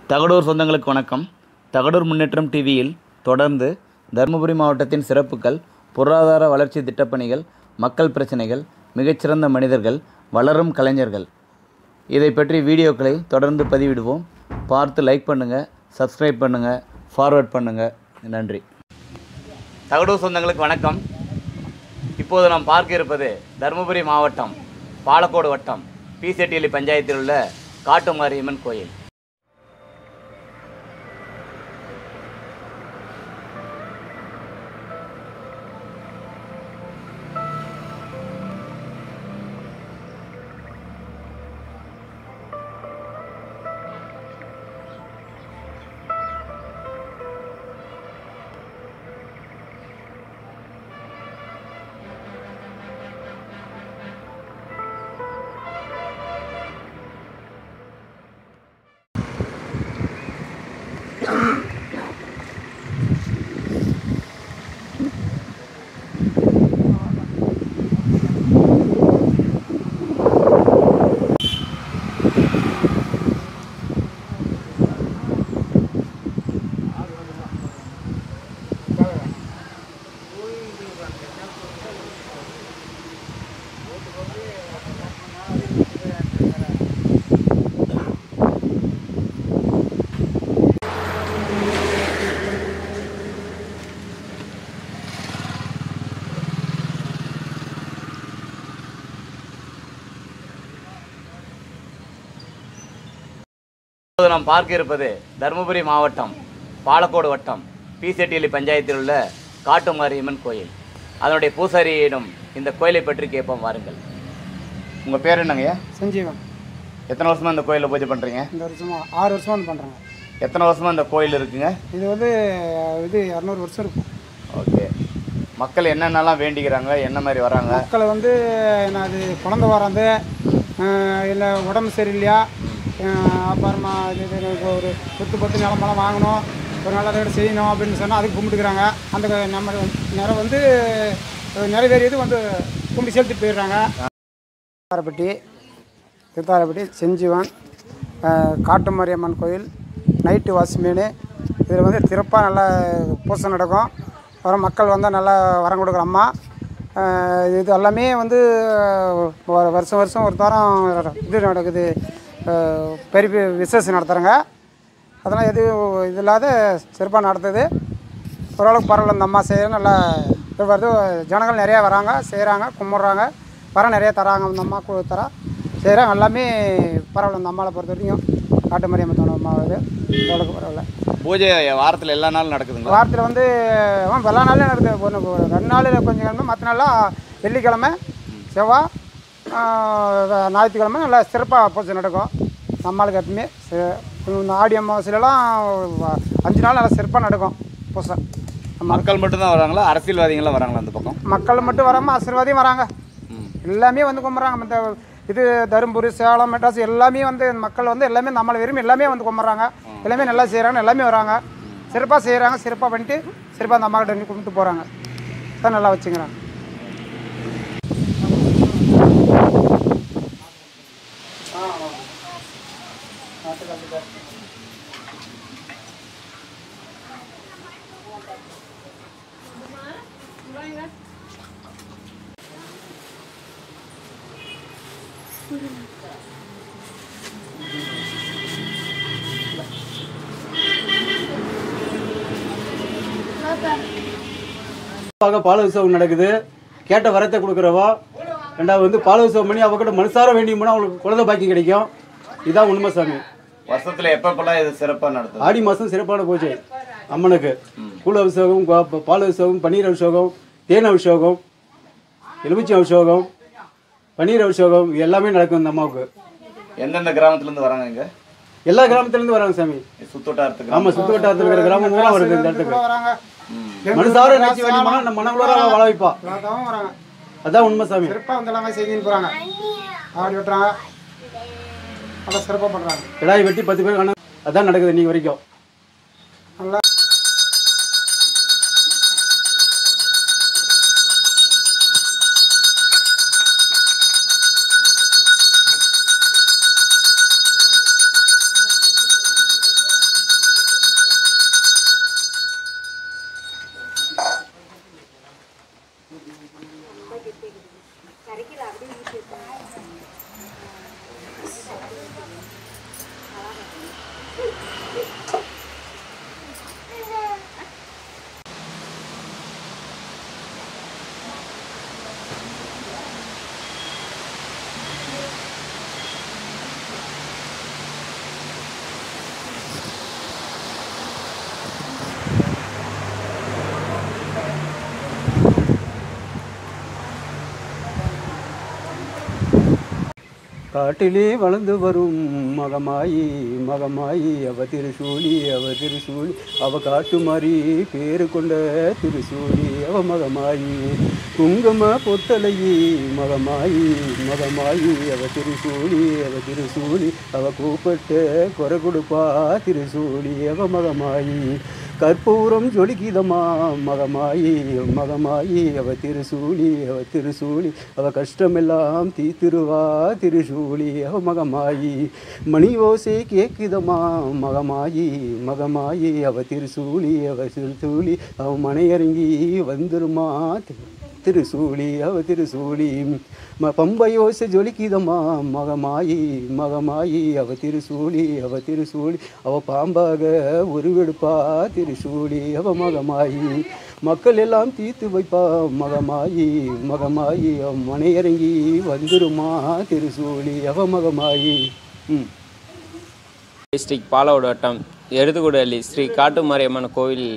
தகடூர் சொந்தங்களுக்கு வணக்கம் தகடூர் முன்னேற்றம் டிவியில் தொடர்ந்து தருமபுரி மாவட்டத்தின் சிறப்புகள் பொருளாதார வளர்ச்சி திட்டப்பணிகள் மக்கள் பிரச்சனைகள் மிகச்சிறந்த மனிதர்கள் வளரும் கலைஞர்கள் இதை பற்றி வீடியோக்களை தொடர்ந்து பதிவிடுவோம் பார்த்து லைக் பண்ணுங்கள் சப்ஸ்கிரைப் பண்ணுங்கள் ஃபார்வர்ட் பண்ணுங்கள் நன்றி தகடூர் சொந்தங்களுக்கு வணக்கம் இப்போது நாம் பார்க்க இருப்பது தருமபுரி மாவட்டம் பாலக்கோடு வட்டம் பிசெட்டியலி பஞ்சாயத்தில் உள்ள காட்டுமாரியம்மன் கோயில் இப்போது நாம் பார்க்க இருப்பது தருமபுரி மாவட்டம் பாலக்கோடு வட்டம் பிசெட்டியலி பஞ்சாயத்தில் உள்ள காட்டுமாரியம்மன் கோயில் அதனுடைய பூசாரியிடம் இந்த கோயிலை பற்றி கேட்போம் வாருங்கள் உங்கள் பேர் என்னங்கய்யா சஞ்சீவன் எத்தனை வருஷமாக இந்த கோயிலில் பூஜை பண்ணுறீங்க இந்த வருஷமா ஆறு வருஷமா வந்து பண்ணுறாங்க எத்தனை வருஷமாக இந்த கோயில் இருக்குங்க இது வந்து இது இரநூறு வருஷம் இருக்கும் ஓகே மக்கள் என்னென்னலாம் வேண்டிக்கிறாங்க என்ன மாதிரி வராங்க மக்களை வந்து என்ன அது குழந்த வராது இல்லை உடம்பு சரியில்லையா அஹ் அப்புறமா இது இது எனக்கு ஒரு சொத்து பத்து நிலமெல்லாம் வாங்கணும் ஒரு நல்ல ரேடு செய்யணும் அப்படின்னு சொன்னால் அதுக்கு கும்பிட்டுக்கிறாங்க அந்த நம்ம நிறம் வந்து நிறைவேறியது வந்து கும்பிட்டு செலுத்திட்டு போயிடுறாங்க திருத்தாரப்பட்டி திருத்தாரப்பட்டி செஞ்சிவன் காட்டு மாரியம்மன் கோயில் நைட்டு வாசிமீன் இதில் வந்து சிறப்பாக நல்லா பூசை நடக்கும் அப்புறம் மக்கள் வந்தால் நல்லா வரம் கொடுக்குற அம்மா அஹ் இது எல்லாமே வந்து வ- வருஷம் வருஷம் ஒரு தரம் இது நடக்குது அஹ் பெரிய பெரிய விசேஷம் நடத்துகிறாங்க அதெல்லாம் எதுவும் இது இல்லாத சிறப்பாக நடத்துது ஓரளவுக்கு பரவாயில்ல இந்த அம்மா செய்ய நல்லா இது வருது ஜனங்கள் நிறையா வராங்க செய்கிறாங்க கும்பிட்றாங்க வர நிறைய தராங்க இந்த அம்மா கு- தரா செய்கிறாங்க எல்லாமே பரவாயில்ல இந்த அம்மாவை பொறுத்த வரைக்கும் காட்டு மரியம்மத்தோட அம்மா இது ஓரளவுக்கு பரவாயில்ல பூஜை வாரத்தில் எல்லா நாளும் நடக்குதுங்களா வாரத்தில் வந்து ஆமாம் எல்லா நாளும் நடக்குது ஒன்று ஒரு ரெண்டு நாள் கொஞ்சம் கிழமை மற்ற நாள்லாம் வெள்ளிக்கிழமை செவ்வாய் ஆஹ், ஞாயிற்றுக்கிழமை நல்லா சிறப்பாக பூஜை நடக்கும் நம்மளுக்கு எப்பவுமே ச- இந்த ஆடி அமாவாசையிலலாம் வ- அஞ்சு நாள் நல்லா சிறப்பாக நடக்கும் பூஜை மக்கள் மட்டும்தான் வராங்களா அரசியல்வாதிகள்லாம் வராங்களா அந்த பக்கம் மக்கள் மட்டும் வராமல் ஆசீர்வாதியும் வராங்க ம். எல்லாமே வந்து கும்பிட்றாங்க மற்ற இது தருமபுரி சேலம் மெட்ராஸ் எல்லாமே வந்து மக்கள் வந்து எல்லாமே நம்மளை விரும்பி எல்லாமே வந்து கும்பிட்றாங்க எல்லாமே நல்லா செய்கிறாங்க எல்லாமே வராங்க சிறப்பாக செய்கிறாங்க சிறப்பாக பண்ணிட்டு சிறப்பாக அந்த அம்மா கிட்ட நின்று கும்பிட்டு போகிறாங்க தான் நல்லா வச்சுக்கிறாங்க பார்க்க பால உற்சவம் நடக்குது கேட்ட வரத்தை கொடுக்குறவோ ரெண்டாவது வந்து பால உற்சவம் பண்ணி அவகிட்ட மனசார வேண்டியோம்னா அவங்களுக்கு குழந்தை பாக்கி கிடைக்கும் இதான் உண்மை சாமி வருஷத்தில் எப்பப்பெல்லாம் இது சிறப்பாக நடத்துது ஆடி மாதம் சிறப்பான பூஜை அம்மனுக்கு கூழ அபிஷேகம் பா- பால் அபிஷேகம் பன்னீர் அபிஷேகம் தேன் அபிஷேகம் எலுமிச்சை அபிஷேகம் பன்னீர் அபிஷேகம் இது எல்லாமே நடக்கும் இந்த அம்மாவுக்கு எந்தெந்த கிராமத்துலேருந்து வராங்க இங்கே எல்லா கிராமத்துலேருந்து வராங்க சாமி சுத்தோட்டாரத்துக்கு ஆமாம் சுத்து வட்டாரத்தில் இருக்கிற கிராமம் பூரா வருது இந்த இடத்துக்கு வராங்க மனசார நினைச்சு வேண்டியமான நம்ம மனங்களோட வாழ வைப்பா எல்லாத்தாவும் வராங்க அதான் உண்மை சாமி சிறப்பாக வந்து எல்லாமே செஞ்சுன்னு போகிறாங்க ஆடி விட்டுறாங்க நல்லா சிறப்பாக பண்ணுறாங்க கிடாய் வெட்டி பத்து பேர் காணும் அதான் நடக்குது இன்னைக்கு வரைக்கும் நல்லா காட்டிலே வளர்ந்து வரும் மகமாயி மகமாயி அவ திருசூலி அவ திருசூலி அவ காட்டு மாறி பேரு கொண்ட திருசூலி அவ மகமாயி குங்கும பொத்தலையி மகமாயி மகமாயி அவ திருசூலி அவ திருசூலி அவ கூப்பிட்ட குறை கொடுப்பா திருசூலி அவ மகமாயி கற்பூரம் ஜொலிக்குதம்மா மகமாயி மகமாயி அவ திருசூலி அவ திருசூலி அவ கஷ்டமெல்லாம் தீத்திருவா திருசூலி அவ மகமாயி மணி ஓசை கேக்குதம்மா மகமாயி மகமாயி அவ திருசூலி அவ திருசூலி அவ மனையறங்கி வந்துருமா திரு- திருசூலி அவ திருசூலி ம பம்பையோசை ஜொலிக்குதம்மா மகமாயி மகமாயி அவ திருசூலி அவ திருசூலி அவ பாம்பாக உருவெடுப்பா திருசூலி அவ மகமாயி மக்கள் எல்லாம் தீர்த்து வைப்பா மகமாயி மகமாயி அவ மனையறங்கி வந்துருமா திருசூலி அவ மகமாயி ம் டிஸ்ட்ரிக்ட் பாலவோட வட்டம் எருதுகுடலி ஸ்ரீ காட்டுமாரியம்மன் கோவில்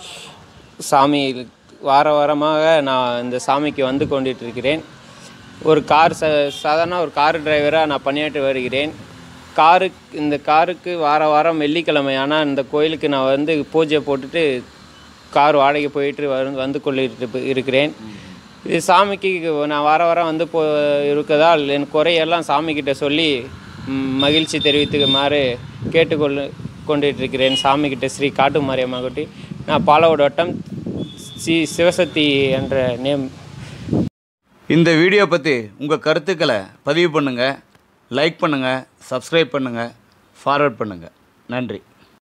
சாமி வார வாரமாக நான் இந்த சாமிக்கு வந்து கொண்டிட்டு இருக்கிறேன் ஒரு கார் ச சாதாரண ஒரு கார் டிரைவராக நான் பணியாற்றி வருகிறேன் காருக்கு இந்த காருக்கு வார வாரம் வெள்ளிக்கிழமை ஆனால் இந்த கோயிலுக்கு நான் வந்து பூஜை போட்டுட்டு கார் வாடகை போயிட்டு வரு வந்து கொண்டிட்டு இருக்கிறேன் இது சாமிக்கு நான் வார வாரம் வந்து போ இருக்கதால் என் குறையெல்லாம் சாமிக்கிட்ட சொல்லி ம், மகிழ்ச்சி தெரிவித்துக்குமாறு கேட்டுக்கொள்ளு கொண்டிட்டு இருக்கிறேன் சாமிக்கிட்ட ஸ்ரீ காட்டு மாரியம்மா குட்டி நான் பாலவோட வட்டம் ஸ்ரீ சிவசக்தி என்ற நேம் இந்த வீடியோ பற்றி உங்கள் கருத்துக்களை பதிவு பண்ணுங்கள் லைக் பண்ணுங்கள் சப்ஸ்கிரைப் பண்ணுங்கள் ஃபார்வர்ட் பண்ணுங்கள் நன்றி